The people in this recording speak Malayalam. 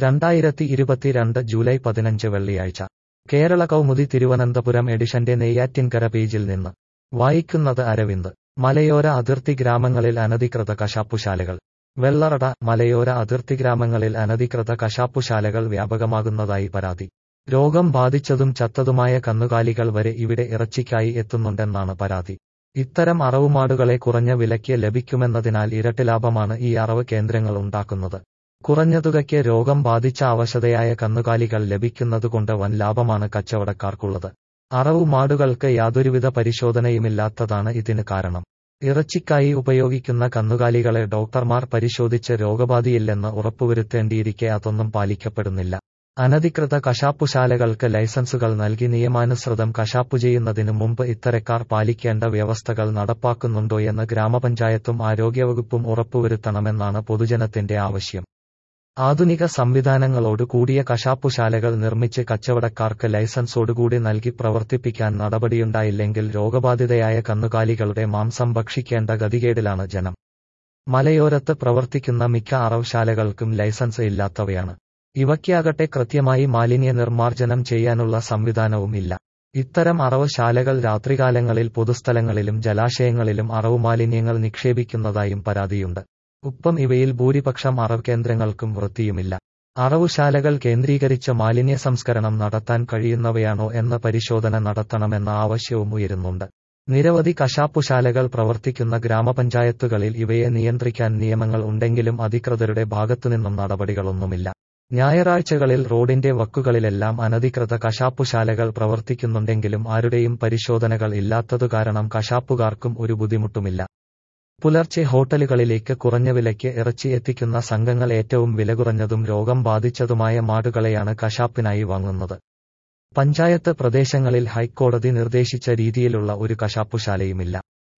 രണ്ടായിരത്തി ഇരുപത്തിരണ്ട് ജൂലൈ പതിനഞ്ച് വെള്ളിയാഴ്ച കേരള കൗമുദി തിരുവനന്തപുരം എഡിഷന്റെ നെയ്യാറ്റിൻകര പേജിൽ നിന്ന് വായിക്കുന്നത് അരവിന്ദ് മലയോര അതിർത്തി ഗ്രാമങ്ങളിൽ അനധികൃത കശാപ്പുശാലകൾ വെള്ളറട മലയോര അതിർത്തി ഗ്രാമങ്ങളിൽ അനധികൃത കശാപ്പുശാലകൾ വ്യാപകമാകുന്നതായി പരാതി രോഗം ബാധിച്ചതും ചത്തതുമായ കന്നുകാലികൾ വരെ ഇവിടെ ഇറച്ചിക്കായി എത്തുന്നുണ്ടെന്നാണ് പരാതി ഇത്തരം അറവുമാടുകളെ കുറഞ്ഞ വിലയ്ക്ക് ലഭിക്കുമെന്നതിനാൽ ഇരട്ടി ലാഭമാണ് ഈ അറവ് കേന്ദ്രങ്ങൾ ഉണ്ടാക്കുന്നത് കുറഞ്ഞ തുകയ്ക്ക് രോഗം ബാധിച്ച അവശതയായ കന്നുകാലികൾ ലഭിക്കുന്നതുകൊണ്ട് വൻ ലാഭമാണ് കച്ചവടക്കാർക്കുള്ളത് അറവുമാടുകൾക്ക് യാതൊരുവിധ പരിശോധനയുമില്ലാത്തതാണ് ഇതിന് കാരണം ഇറച്ചിക്കായി ഉപയോഗിക്കുന്ന കന്നുകാലികളെ ഡോക്ടർമാർ പരിശോധിച്ച് രോഗബാധയില്ലെന്ന് ഉറപ്പുവരുത്തേണ്ടിയിരിക്കെ അതൊന്നും പാലിക്കപ്പെടുന്നില്ല അനധികൃത കശാപ്പുശാലകൾക്ക് ലൈസൻസുകൾ നൽകി നിയമാനുസൃതം കശാപ്പു ചെയ്യുന്നതിനു മുമ്പ് ഇത്തരക്കാർ പാലിക്കേണ്ട വ്യവസ്ഥകൾ നടപ്പാക്കുന്നുണ്ടോയെന്ന് ഗ്രാമപഞ്ചായത്തും ആരോഗ്യവകുപ്പും ഉറപ്പുവരുത്തണമെന്നാണ് പൊതുജനത്തിന്റെ ആവശ്യം ആധുനിക സംവിധാനങ്ങളോട് കൂടിയ കശാപ്പുശാലകൾ നിർമ്മിച്ച് കച്ചവടക്കാർക്ക് ലൈസൻസോടുകൂടി നൽകി പ്രവർത്തിപ്പിക്കാൻ നടപടിയുണ്ടായില്ലെങ്കിൽ രോഗബാധിതയായ കന്നുകാലികളുടെ മാംസം ഭക്ഷിക്കേണ്ട ഗതികേടിലാണ് ജനം മലയോരത്ത് പ്രവർത്തിക്കുന്ന മിക്ക അറവുശാലകൾക്കും ലൈസൻസ് ഇല്ലാത്തവയാണ് ഇവയ്ക്കാകട്ടെ കൃത്യമായി മാലിന്യ നിർമ്മാർജ്ജനം ചെയ്യാനുള്ള സംവിധാനവും ഇല്ല ഇത്തരം അറവുശാലകൾ രാത്രികാലങ്ങളിൽ പൊതുസ്ഥലങ്ങളിലും ജലാശയങ്ങളിലും അറവുമാലിന്യങ്ങൾ നിക്ഷേപിക്കുന്നതായും പരാതിയുണ്ട് ഒപ്പം ഇവയിൽ ഭൂരിപക്ഷം അറവ് കേന്ദ്രങ്ങൾക്കും വൃത്തിയുമില്ല അറവുശാലകൾ കേന്ദ്രീകരിച്ച് മാലിന്യ സംസ്കരണം നടത്താൻ കഴിയുന്നവയാണോ എന്ന പരിശോധന നടത്തണമെന്ന ആവശ്യവും ഉയരുന്നുണ്ട് നിരവധി കശാപ്പുശാലകൾ പ്രവർത്തിക്കുന്ന ഗ്രാമപഞ്ചായത്തുകളിൽ ഇവയെ നിയന്ത്രിക്കാൻ നിയമങ്ങൾ ഉണ്ടെങ്കിലും അധികൃതരുടെ ഭാഗത്തുനിന്നും നടപടികളൊന്നുമില്ല ഞായറാഴ്ചകളിൽ റോഡിന്റെ വക്കുകളിലെല്ലാം അനധികൃത കശാപ്പുശാലകൾ പ്രവർത്തിക്കുന്നുണ്ടെങ്കിലും ആരുടെയും പരിശോധനകൾ ഇല്ലാത്തതു കാരണം കശാപ്പുകാർക്കും ഒരു ബുദ്ധിമുട്ടുമില്ല പുലർച്ചെ ഹോട്ടലുകളിലേക്ക് കുറഞ്ഞ വിലയ്ക്ക് ഇറച്ചി എത്തിക്കുന്ന സംഘങ്ങൾ ഏറ്റവും വിലകുറഞ്ഞതും രോഗം ബാധിച്ചതുമായ മാടുകളെയാണ് കശാപ്പിനായി വാങ്ങുന്നത് പഞ്ചായത്ത് പ്രദേശങ്ങളിൽ ഹൈക്കോടതി നിർദ്ദേശിച്ച രീതിയിലുള്ള ഒരു കശാപ്പുശാലയുമില്ല